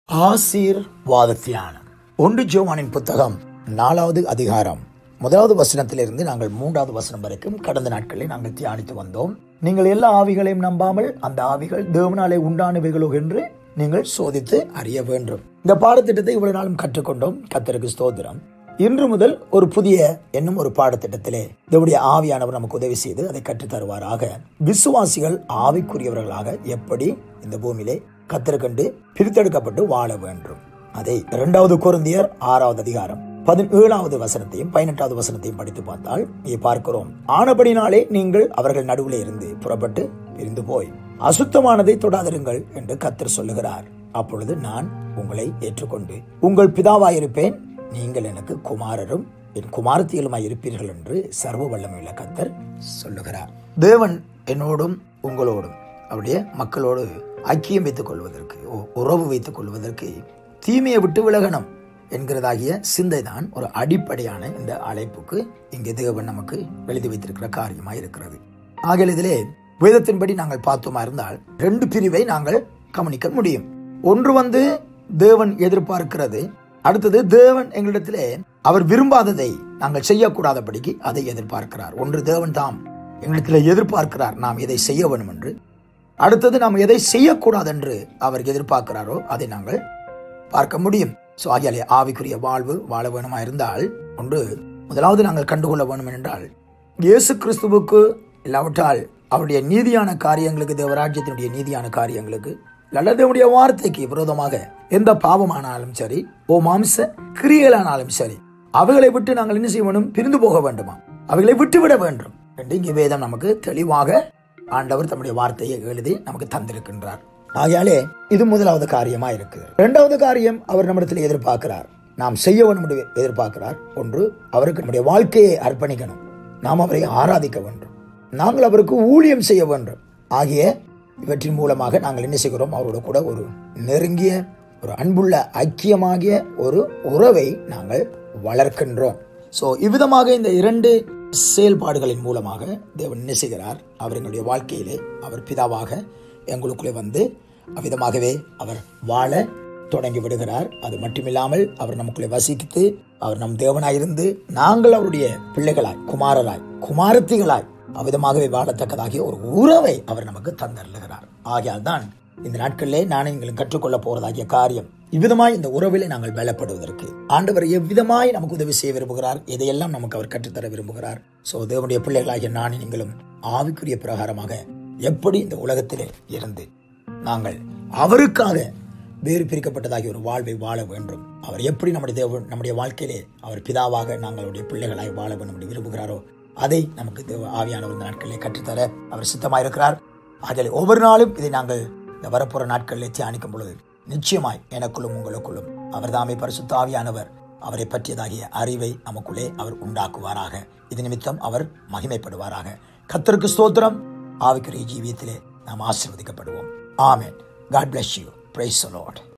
ஆசீர்வாத தியானம் ஒன்று ஜோவானின் புத்தகம் நாலாவது அதிகாரம் முதலாவது வசனத்திலிருந்து நாங்கள் மூன்றாவது வசனம் வரைக்கும் கடந்த நாட்களில் நாங்கள் தியானித்து வந்தோம் நீங்கள் எல்லா ஆவிகளையும் நம்பாமல் அந்த ஆவிகள் தேவனாலே உண்டானவைகளோ என்று நீங்கள் சோதித்து அறிய வேண்டும் இந்த பாடத்திட்டத்தை இவ்வளவு நாளும் கற்றுக்கொண்டோம் கத்தருக்கு ஸ்தோத்திரம் இன்று முதல் ஒரு புதிய என்னும் ஒரு பாடத்திட்டத்திலே தேவனுடைய ஆவியானவர் நமக்கு உதவி செய்து அதை கற்றுத் தருவாராக விசுவாசிகள் ஆவிக்குரியவர்களாக எப்படி இந்த பூமியிலே கத்தருக்கண்டு பிரித்தெடுக்கப்பட்டு வாழ வேண்டும் அதை இரண்டாவது குருந்தியர் ஆறாவது அதிகாரம் பதினேழாவது வசனத்தையும் பதினெட்டாவது வசனத்தையும் படித்து பார்த்தால் இங்கே பார்க்கிறோம் ஆனபடினாலே நீங்கள் அவர்கள் நடுவில் இருந்து புறப்பட்டு பிரிந்து போய் அசுத்தமானதை தொடாதிருங்கள் என்று கத்தர் சொல்லுகிறார் அப்பொழுது நான் உங்களை ஏற்றுக்கொண்டு உங்கள் பிதாவாயிருப்பேன் நீங்கள் எனக்கு குமாரரும் என் குமாரத்தியலுமாய் இருப்பீர்கள் என்று சர்வ வல்லமையுள்ள கத்தர் சொல்லுகிறார் தேவன் என்னோடும் உங்களோடும் அவருடைய மக்களோடு ஐக்கியம் வைத்துக் கொள்வதற்கு உ- உறவு வைத்துக் கொள்வதற்கு தீமையை விட்டு விலகணும் என்கிறதாகிய சிந்தை தான் ஒரு அடிப்படையான இந்த அழைப்புக்கு இங்கே தேவன் நமக்கு எழுதி வைத்திருக்கிற காரியமாக இருக்கிறது ஆகையால் இதிலே வேதத்தின்படி நாங்கள் பார்த்தோமா இருந்தால் ரெண்டு பிரிவை நாங்கள் கவனிக்க முடியும் ஒன்று வந்து தேவன் எதிர்பார்க்கிறது அடுத்தது தேவன் எங்களிடத்திலே அவர் விரும்பாததை நாங்கள் செய்யக்கூடாதபடிக்கு அதை எதிர்பார்க்கிறார் ஒன்று தேவன் தாம் எங்களிடத்தில் எதிர்பார்க்கிறார் நாம் இதை செய்ய வேண்டும் என்று அடுத்தது நாம் எதை செய்யக்கூடாது என்று அவர் எதிர்பார்க்கிறாரோ அதை நாங்கள் பார்க்க முடியும் ஸோ ஆகியாலே ஆவிக்குரிய வாழ்வு வாழ வேணுமா இருந்தால் ஒன்று முதலாவது நாங்கள் கண்டுகொள்ள வேண்டும் என்றால் இயேசு கிறிஸ்துவுக்கு இல்லாவிட்டால் அவருடைய நீதியான காரியங்களுக்கு தேவராஜ்யத்தினுடைய நீதியான காரியங்களுக்கு அல்லது தேவனுடைய வார்த்தைக்கு விரோதமாக எந்த பாவமானாலும் சரி ஓ மாம்ச கிரியைகளானாலும் சரி அவைகளை விட்டு நாங்கள் என்ன செய்ய வேண்டும் பிரிந்து போக வேண்டுமா அவைகளை விட்டுவிட வேண்டும் என்று இங்கே வேதம் நமக்கு தெளிவாக ஆண்டவர் தம்முடைய வார்த்தையை எழுதி நமக்கு தந்திருக்கின்றார் ஆகையாலே இது முதலாவது காரியமா இருக்கு இரண்டாவது காரியம் அவர் நம்மிடத்தில் எதிர்பார்க்கிறார் நாம் செய்ய வேண்டும் என்று எதிர்பார்க்கிறார் ஒன்று அவருக்கு நம்முடைய வாழ்க்கையை அர்ப்பணிக்கணும் நாம் அவரை ஆராதிக்க வேண்டும் நாங்கள் அவருக்கு ஊழியம் செய்ய வேண்டும் ஆகிய இவற்றின் மூலமாக நாங்கள் என்ன செய்கிறோம் அவரோட கூட ஒரு நெருங்கிய ஒரு அன்புள்ள ஐக்கியமாகிய ஒரு உறவை நாங்கள் வளர்க்கின்றோம் ஸோ இவ்விதமாக இந்த இரண்டு செயல்பாடுகளின் மூலமாக தேவன் என்ன செய்கிறார் அவர் எங்களுடைய வாழ்க்கையிலே அவர் பிதாவாக எங்களுக்குள்ளே வந்து அவ்விதமாகவே அவர் வாழ தொடங்கி விடுகிறார் அது மட்டுமில்லாமல் அவர் நமக்குள்ளே வசித்து அவர் நம் தேவனாயிருந்து நாங்கள் அவருடைய பிள்ளைகளாய் குமாரராய் குமாரத்திகளாய் அவ்விதமாகவே வாழத்தக்கதாகிய ஒரு உறவை அவர் நமக்கு தந்தருளுகிறார் ஆகையால் தான் இந்த நாட்களிலே நான் எங்களுக்கு கற்றுக்கொள்ள போறதாகிய காரியம் இவ்விதமாய் இந்த உறவிலே நாங்கள் பலப்படுவதற்கு ஆண்டவர் எவ்விதமாய் நமக்கு உதவி செய்ய விரும்புகிறார் இதையெல்லாம் நமக்கு அவர் கற்றுத்தர விரும்புகிறார் சோ தேவனுடைய பிள்ளைகளாகிய நான் நீங்களும் ஆவிக்குரிய பிரகாரமாக எப்படி இந்த உலகத்திலே இருந்து நாங்கள் அவருக்காக வேறு பிரிக்கப்பட்டதாகிய ஒரு வாழ்வை வாழ வேண்டும் அவர் எப்படி நம்முடைய தேவ நம்முடைய வாழ்க்கையிலே அவர் பிதாவாக நாங்களுடைய பிள்ளைகளாய் வாழ வேண்டும் என்று விரும்புகிறாரோ அதை நமக்கு தேவ ஆவியானவர் இந்த நாட்களிலே கற்றுத்தர அவர் சித்தமாயிருக்கிறார் ஆகிய ஒவ்வொரு நாளும் இதை நாங்கள் இந்த வரப்போற நாட்களிலே தியானிக்கும் பொழுது நிச்சயமாய் எனக்குள்ளும் உங்களுக்குள்ளும் அவர் தாமே பரிசுத்த ஆவியானவர் அவரை பற்றியதாகிய அறிவை நமக்குள்ளே அவர் உண்டாக்குவாராக இது நிமித்தம் அவர் மகிமைப்படுவாராக கத்தருக்கு ஸ்தோத்திரம் ஆவிக்குரிய ஜீவியத்திலே நாம் ஆசீர்வதிக்கப்படுவோம் ஆமென் God bless you praise the Lord